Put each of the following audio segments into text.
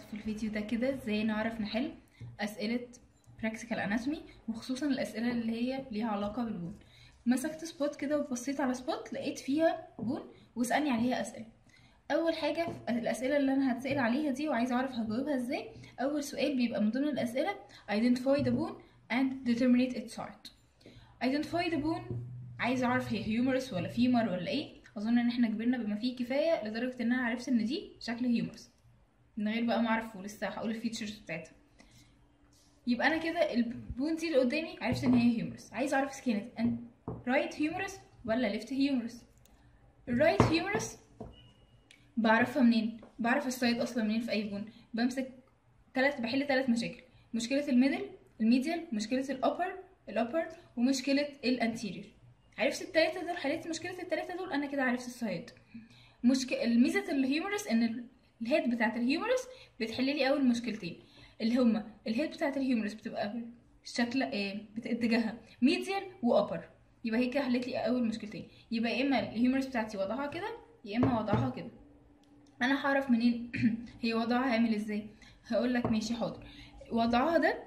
في الفيديو ده كده ازاي نعرف نحل اسئله practical anatomy وخصوصا الاسئله اللي هي ليها علاقه بالبون مسكت سبوت كده وبصيت على سبوت لقيت فيها بون واسالني عليها اسئله اول حاجه الاسئله اللي انا هتسال عليها دي وعايزه اعرف هجاوبها ازاي اول سؤال بيبقى من ضمن الاسئله identify the bone and determine its height identify the bone عايزه اعرف هي هيومرس ولا فيمر ولا ايه اظن ان احنا كبرنا بما فيه كفايه لدرجه ان انا عرفت ان دي شكل هيومرس من غير بقى ما اعرف ولسه هقول الفيتشرز بتاعتها يبقى انا كده البون دي اللي قدامي عرفت ان هي هيومرس عايزه اعرف اذا كانت رايت هيومرس ولا ليفت هيومرس الرايت هيومرس بعرفها منين بعرف السايد اصلا منين في اي بون بمسك تلات بحل ثلاث مشاكل مشكله الميدل الميديال مشكله الابر الابر ومشكله الانتيريور عرفت التلاتة دول حليت مشكله التلاتة دول انا كده عرفت السايد مشكله الميزه الهيومرس ان الهيد بتاعت الهيومرس بتحل لي اول مشكلتين اللي هما الهيد بتاعت الهيومرس بتبقى شكل ايه اتجاهها ميديال وابر يبقى هي كده حلت لي اول مشكلتين يبقى يا اما الهيومرس بتاعتي وضعها كده يا اما وضعها كده انا هعرف منين هي وضعها عامل ازاي هقول لك ماشي حاضر وضعها ده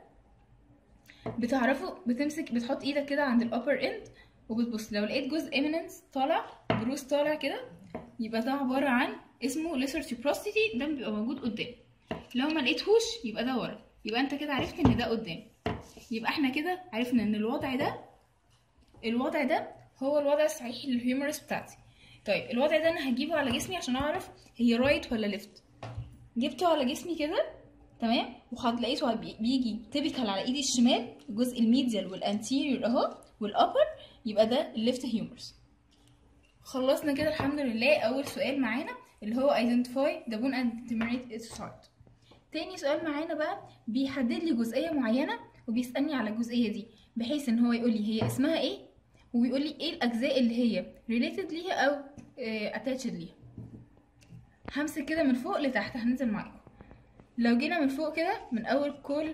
بتعرفه بتمسك بتحط ايدك كده عند الابر اند وبتبص لو لقيت جزء ايميننس طالع بروز طالع كده يبقى ده عباره عن اسمه ليسر تيبروستيتي ده بيبقى موجود قدام لو ما لقيتهوش يبقى ده ورا يبقى انت كده عرفت ان ده قدام يبقى احنا كده عرفنا ان الوضع ده الوضع ده هو الوضع الصحيح للهيومرس بتاعتي طيب الوضع ده انا هجيبه على جسمي عشان اعرف هي رايت ولا ليفت جبته على جسمي كده تمام وهتلاقيته بيجي تيبيكال على ايدي الشمال الجزء الميديال والانتيريور اهو والابر يبقى ده الليفت هيومرس خلصنا كده الحمد لله اول سؤال معانا اللي هو identify the bone and determine its height تاني سؤال معانا بقى بيحدد لي جزئيه معينه وبيسالني على الجزئيه دي بحيث ان هو يقول لي هي اسمها ايه وبيقول لي ايه الاجزاء اللي هي related ليها او attached ليها همسك كده من فوق لتحت هننزل معاكم لو جينا من فوق كده من اول كل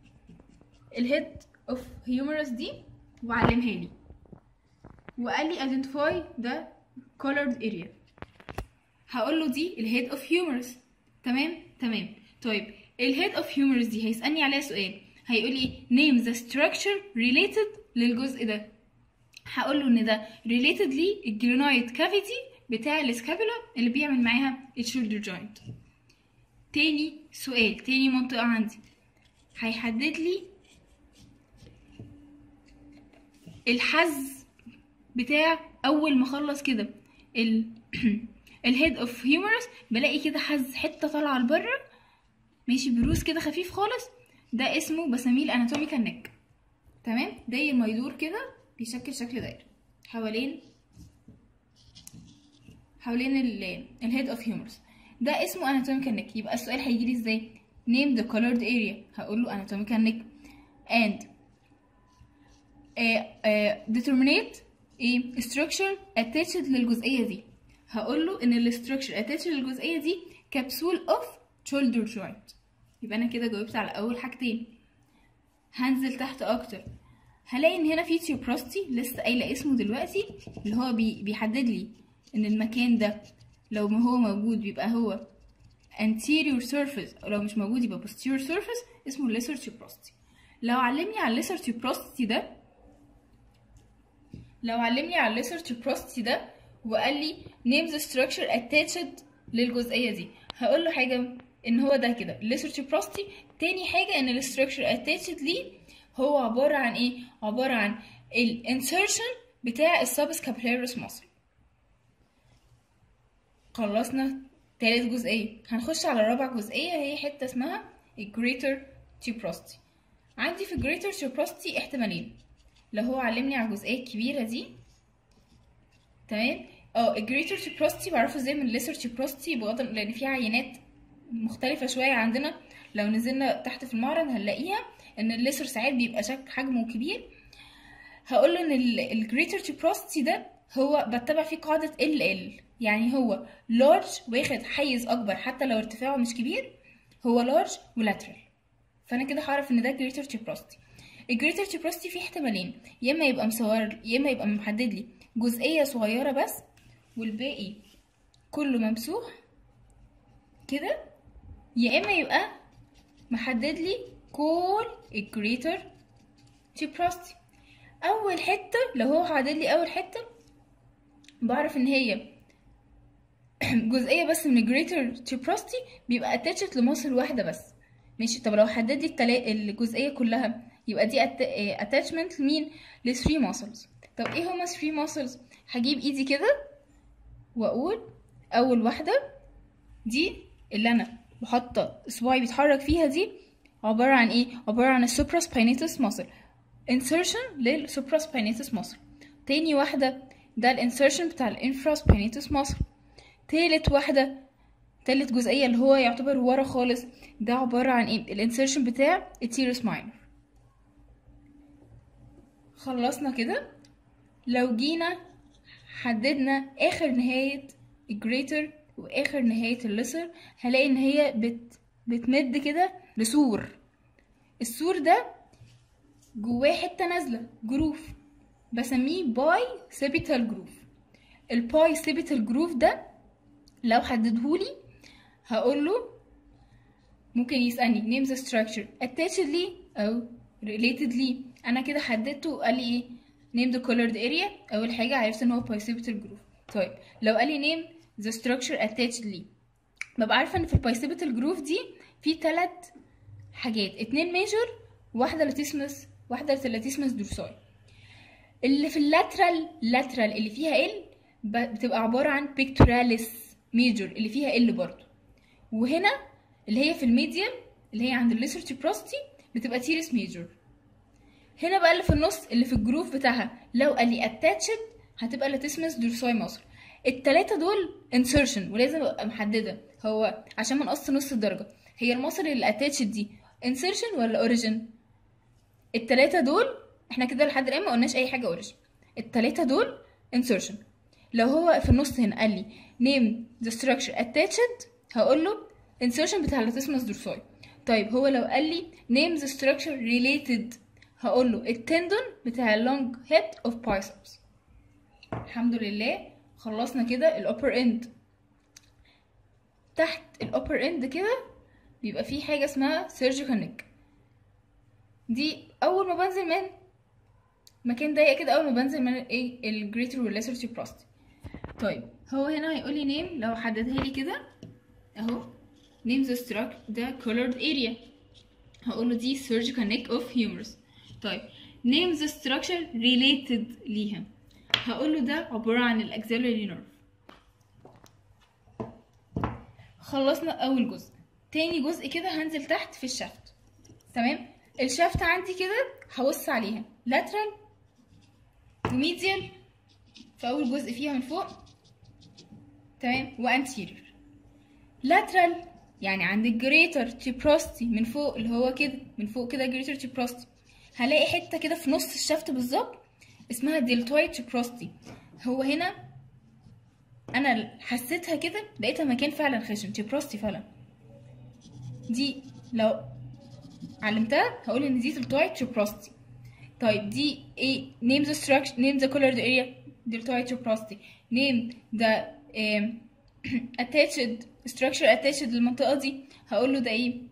الهيد اوف هيومرس دي وعلمها لي وقال لي identify the colored area هقول له دي الهيد اوف هيومرس تمام تمام طيب الهيد اوف هيومرس دي هيسالني عليها سؤال هيقول لي name the structure related للجزء ده هقول له ان ده related لي الجرينايت كافيتي بتاع السكابولا اللي بيعمل معاها الشولدر جوينت تاني سؤال تاني منطقة عندي هيحدد لي الحز بتاع اول ما اخلص كده ال الهيد اوف هيومرس بلاقي كده حز حته طالعه لبره ماشي بروز كده خفيف خالص ده اسمه بسميه الاناتوميكال نيك تمام داير ما يدور كده بيشكل شكل دايره حوالين حوالين الهيد اوف هيومرس ده اسمه anatomical neck يبقى السؤال هيجي لي ازاي name the colored area هقول له anatomical neck and uh, uh, determinate ايه structure attached للجزئية دي هقول له ان ال structure attached للجزئية دي capsule of shoulder joint يبقى انا كده جاوبت على اول حاجتين هنزل تحت اكتر هلاقي ان هنا في تيوبروستي لسه قايله اسمه دلوقتي اللي هو بي بيحدد لي ان المكان ده لو ما هو موجود بيبقى هو anterior surface لو مش موجود يبقى posterior surface اسمه lesser tuberosity لو علمني على lesser tuberosity ده لو علمني على lesser tuberosity ده وقال لي name the structure attached للجزئية دي هقول له حاجة ان هو ده كده lesser tuberosity تاني حاجة ان ال structure attached ليه هو عبارة عن ايه عبارة عن ال insertion بتاع السبسكابيلاريس muscle خلصنا تالت جزئية هنخش على رابع جزئية هي حتة اسمها الجريتر tuberosity عندي في الجريتر tuberosity احتمالين لو هو علمني على الجزئية الكبيرة دي تمام اه الجريتر tuberosity بعرفه ازاي من الليسر tuberosity بغض لان في عينات مختلفة شوية عندنا لو نزلنا تحت في المعرض هنلاقيها ان الليسر ساعات بيبقى شكل حجمه كبير هقول له ان الجريتر tuberosity ده هو بتبع فيه قاعدة ال ال يعني هو large واخد حيز اكبر حتى لو ارتفاعه مش كبير هو large ولاترال فانا كده هعرف ان ده greater tuberosity الجريتر tuberosity فيه احتمالين يا اما يبقى مصور يا اما يبقى محدد لي جزئيه صغيره بس والباقي كله ممسوح كده يا اما يبقى محدد لي كل الجريتر tuberosity اول حته لو هو حدد لي اول حته بعرف ان هي جزئيه بس من الجريتر tuberosity بيبقى attached لمصل واحده بس ماشي طب لو حدد لي التلا... الجزئيه كلها يبقى دي attachment لمين ل 3 muscles طب ايه هما 3 muscles هجيب ايدي كده واقول اول واحده دي اللي انا بحط صباعي بيتحرك فيها دي عباره عن ايه عباره عن السوبراسباينيتس muscle insertion للسوبراسباينيتس muscle تاني واحده ده الانسرشن بتاع الانفراسباينيتس muscle تالت واحده تالت جزئيه اللي هو يعتبر ورا خالص ده عباره عن ايه الانسرشن بتاع التيرس ماينر خلصنا كده لو جينا حددنا اخر نهايه الجريتر واخر نهايه الليسر هلاقي ان هي بت بتمد كده لسور السور ده جواه حته نازله جروف بسميه باي سيبيتال جروف الباي سيبيتال جروف ده لو حددهولي هقوله ممكن يسألني name the structure attached لي أو related لي أنا كده حددته وقال لي إيه name the colored area أول حاجة عرفت إن هو bicipital group طيب لو قال لي name the structure attached لي ببقى عارفة إن في البايسيبيتال جروف دي في تلات حاجات اتنين ميجور واحدة لاتيسمس واحدة لاتيسمس دورساي اللي في اللاترال لاترال اللي فيها ال بتبقى عبارة عن بيكتوراليس ميجور اللي فيها ال برضو وهنا اللي هي في الميديال اللي هي عند الليسر تيبروستي بتبقى تيرس ميجور هنا بقى اللي في النص اللي في الجروف بتاعها لو قال لي اتاتشد هتبقى لاتيسمس دورساي مصر التلاتة دول انسرشن ولازم ابقى محددة هو عشان ما نقص نص الدرجة هي المصل اللي اتاتشد دي انسرشن ولا اوريجن التلاتة دول احنا كده لحد الان ما قلناش اي حاجة اوريجن التلاتة دول انسرشن لو هو في النص هنا قال لي name the structure attached هقول له insertion بتاع اللاتيسمس دورساي طيب هو لو قال لي name the structure related هقول له التندون بتاع long head of biceps الحمد لله خلصنا كده الupper end تحت الupper end كده بيبقى فيه حاجة اسمها surgical neck دي أول ما بنزل من مكان ضيق كده أول ما بنزل من ايه الجريتر والليسر تيبروستي طيب هو هنا هيقول لي نيم لو حددها لي كده اهو name the struct the colored area هقول له دي surgical neck of humerus طيب name the structure related ليها هقول له ده عبارة عن الاكسيلري نيرف خلصنا اول جزء تاني جزء كده هنزل تحت في الشفت تمام الشفت عندي كده هبص عليها lateral وميديال في اول جزء فيها من فوق تمام وانتيريور lateral يعني عند الجريتر تيبروستي من فوق اللي هو كده من فوق كده جريتر تيبروستي هلاقي حته كده في نص الشفت بالظبط اسمها ديلتويد تيبروستي هو هنا انا حسيتها كده لقيتها مكان فعلا خشن تيبروستي فعلا دي لو علمتها هقول ان دي ديلتويد تيبروستي طيب دي ايه name the structure name the colored area deltoid tuberosity name the um, attached structure attached للمنطقة دي هقول له ده ايه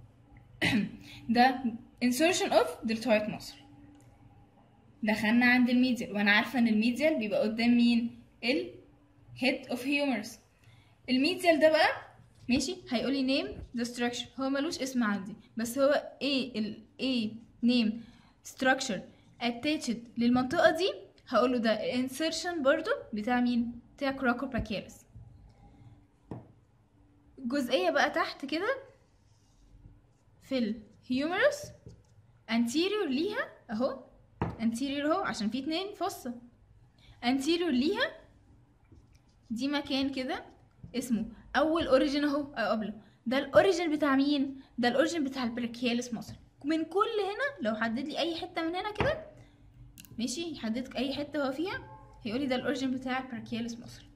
ده insertion of deltoid muscle دخلنا عند الميديال وانا عارفة ان الميديال بيبقى قدام مين ال head of humerus الميديال ده بقى ماشي هيقولي name the structure هو ملوش اسم عندي بس هو ايه ال ايه name structure attached للمنطقة دي هقوله ده insertion برضو بتاع مين بتاع كراكو براكيالس جزئية بقى تحت كده في الهيومرس anterior ليها اهو anterior اهو عشان في اتنين فصة anterior ليها دي مكان كده اسمه اول اوريجين اهو قبله ده الاوريجين بتاع مين ده الاوريجين بتاع البراكيالس مصر من كل هنا لو حدد لي اي حته من هنا كده ماشي يحدد اي حته هو فيها هيقولي ده الاوريجين بتاع البراكيالس مصر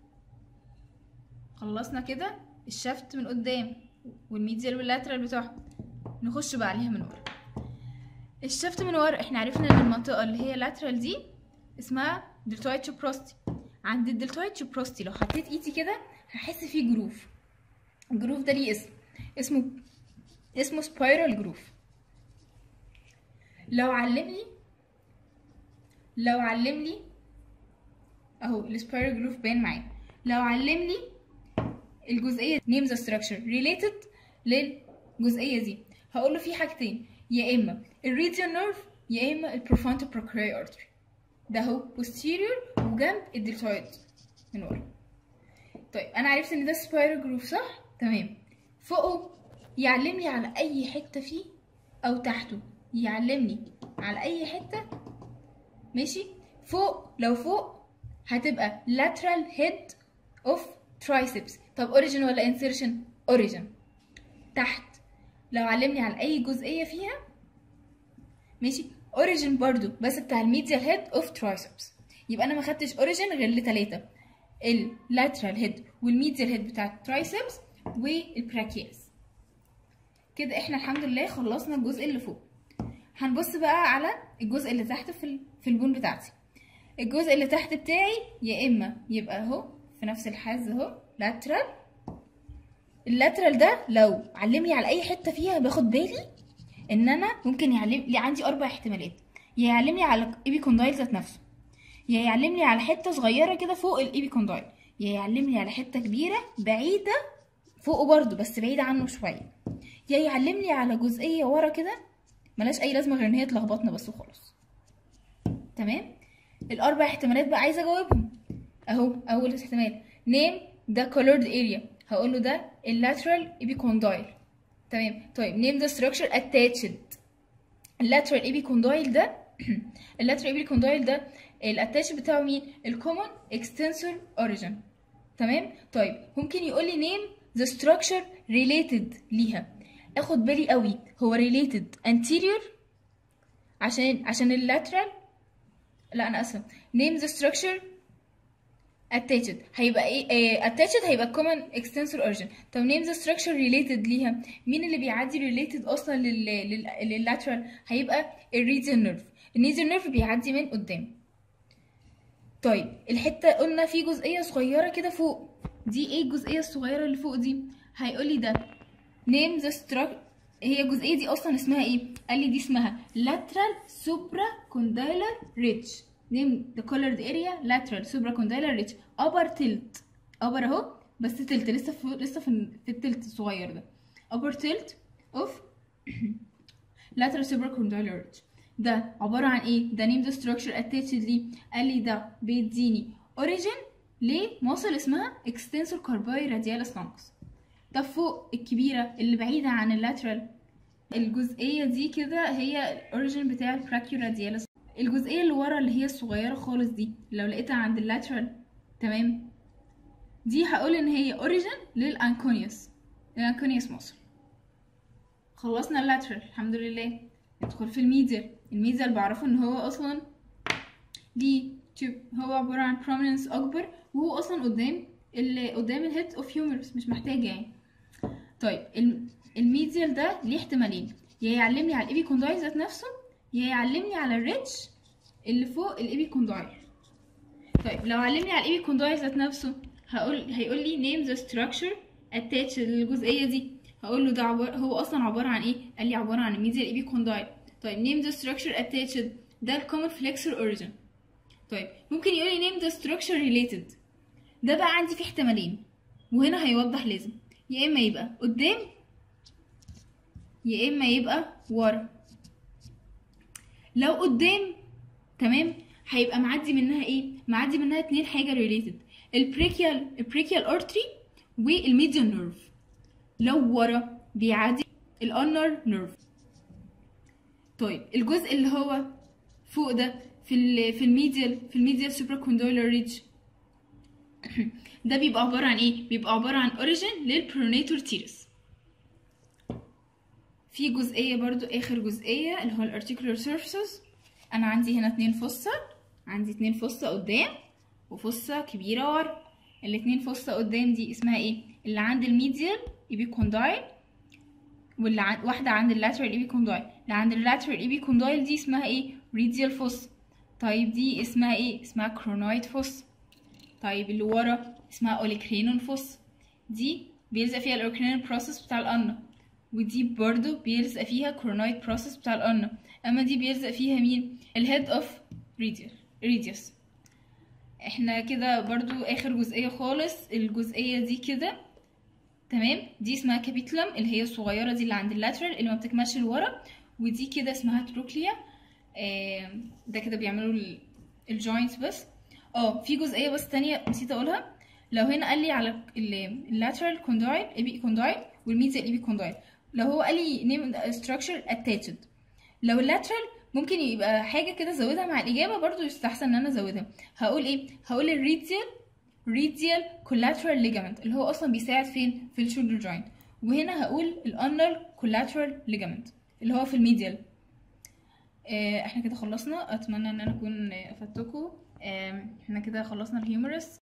خلصنا كده الشفت من قدام والميديال واللاترال بتوعهم نخش بقى عليها من ورا الشفت من ورا احنا عرفنا ان المنطقه اللي هي لاترال دي اسمها دلتويد تشوبروستي عند الدلتويد تشوبروستي لو حطيت ايدي كده هحس فيه جروف الجروف ده ليه اسم اسمه اسمه سبايرال جروف لو علم لي لو علم لي اهو السبايرال جروف باين معايا لو علم لي الجزئيه name the structure related للجزئيه دي هقول له في حاجتين يا اما الريديال نيرف يا اما البروفونتو بروكري ارتري ده اهو posterior وجنب الدلتويد من ورا طيب انا عرفت ان ده سبايرال جروف صح تمام فوقه يعلمني على اي حته فيه او تحته يعلمني على اي حته ماشي فوق لو فوق هتبقى lateral head of triceps طب origin ولا insertion origin تحت لو علمني على اي جزئيه فيها ماشي origin برضو بس بتاع الميديال هيد اوف triceps يبقى انا ما خدتش origin غير لتلاتة اللاترال هيد والميديال هيد بتاع الترايسبس والبراكياس كده احنا الحمد لله خلصنا الجزء اللي فوق هنبص بقى على الجزء اللي تحت في ال- في البون بتاعتي الجزء اللي تحت بتاعي يا اما يبقى اهو في نفس الحاز اهو لاترال اللاترال ده لو علمني على اي حته فيها باخد بالي ان انا ممكن يعلم لي عندي اربع احتمالات يا يعلمني على الايبيكوندايل ذات نفسه يا يعلمني على حته صغيره كده فوق الايبيكوندايل يا يعلمني على حته كبيره بعيده فوقه برضو بس بعيده عنه شويه يا يعلمني على جزئيه ورا كده ملهاش اي لازمه غير ان هي تلخبطنا بس وخلاص تمام الاربع احتمالات بقى عايزه اجاوبهم اهو اول احتمال نيم ده colored area هقول له ده اللاترال ايبيكوندايل تمام طيب نيم ذا structure attached اللاترال ايبيكوندايل ده اللاترال ايبيكوندايل ده الاتاش بتاعه مين الكومن اكستنسور اوريجين تمام طيب ممكن يقول لي نيم ذا structure related ليها اخد بالي قوي هو related anterior عشان عشان اللاترال لا انا اسف name the structure attached هيبقى ايه آه attached هيبقى common extensor origin طب name the structure related ليها مين اللي بيعدي related اصلا لل لل لللاترال هيبقى الريديال نيرف الريديال نيرف بيعدي من قدام طيب الحته قلنا في جزئيه صغيره كده فوق دي ايه الجزئيه الصغيره اللي فوق دي هيقول لي ده name the structure هي الجزئيه دي اصلا اسمها ايه قال لي دي اسمها lateral supracondylar ridge name the colored area lateral supracondylar ridge upper tilt upper اهو بس تلت لسه في لسه في, في التلت الصغير ده upper tilt of lateral supracondylar ridge ده عبارة عن ايه؟ ده name the structure attached ليه قال لي ده بيديني origin لمصل اسمها extensor carpi radialis longus ده فوق الكبيرة اللي بعيدة عن اللاترال الجزئية دي كده هي الاوريجين بتاع البراكيو راديالس الجزئية اللي ورا اللي هي الصغيرة خالص دي لو لقيتها عند اللاترال تمام دي هقول ان هي اوريجين للانكونيوس الانكونيوس مصر خلصنا اللاترال الحمد لله ندخل في الميديال الميديال بعرفه ان هو اصلا ليه تيوب هو عبارة عن prominence اكبر وهو اصلا قدام اللي قدام الهيد اوف هيومرس مش محتاجة يعني طيب الم- الميديال ده ليه احتمالين يا يعلمني على الايبيكوندايل ذات نفسه يا يعلمني على الريتش اللي فوق الايبيكوندايل طيب لو علمني على الايبيكوندايل ذات نفسه هقول هيقول لي name the structure attached للجزئيه دي هقول له ده عبارة هو اصلا عباره عن ايه قال لي عباره عن الميديال ايبيكوندايل طيب name the structure attached ده الكومن flexor origin طيب ممكن يقول لي name the structure related ده بقى عندي فيه احتمالين وهنا هيوضح لازم يا اما يبقى قدام يا اما يبقى ورا لو قدام تمام هيبقى معدي منها ايه معدي منها اتنين حاجه ريليتد البريكيال البريكيال ارتري والميديال نيرف لو ورا بيعدي الانر نيرف طيب الجزء اللي هو فوق ده في ال في الميديال في الميديال سوبراكوندولار ريدج ده بيبقى عبارة عن ايه؟ بيبقى عبارة عن اوريجين للبرونيتور تيرس في جزئية برضو اخر جزئية اللي هو الارتيكولار سيرفيسز انا عندي هنا اتنين فصة عندي اتنين فصة قدام وفصة كبيرة ورا الاتنين فصة قدام دي اسمها ايه؟ اللي عند الميديال ايبيكوندايل واللي عند واحدة عند اللاترال ايبيكوندايل اللي عند اللاترال ايبيكوندايل دي اسمها ايه؟ ريديال فص طيب دي اسمها ايه؟ اسمها كرونويد فص طيب اللي ورا اسمها اوليكرينون فوس دي بيلزق فيها الاوليكرينون بروسيس بتاع القنا ودي برضو بيلزق فيها كورونايد بروسيس بتاع القرنة اما دي بيلزق فيها مين الهيد اوف ريديوس احنا كده برضو اخر جزئية خالص الجزئية دي كده تمام دي اسمها كابيتلم اللي هي الصغيرة دي اللي عند اللاترال اللي ما بتكملش لورا ودي كده اسمها تروكليا آه ده كده بيعملوا الجوينتس بس اه في جزئية بس تانية نسيت اقولها لو هنا قال لي على اللاترال كوندايل ايبي كوندايل والميديال ايبي كوندايل لو هو قال لي نيم structure attached لو اللاترال ممكن يبقى حاجه كده زودها مع الاجابه برضو يستحسن ان انا ازودها هقول ايه هقول الريديال ريديال كولاترال ليجامنت اللي هو اصلا بيساعد فين في الشولدر جوينت وهنا هقول الانر كولاترال ليجامنت اللي هو في الميديال آه احنا كده خلصنا اتمنى ان انا اكون افدتكم آه احنا كده خلصنا الهيومرس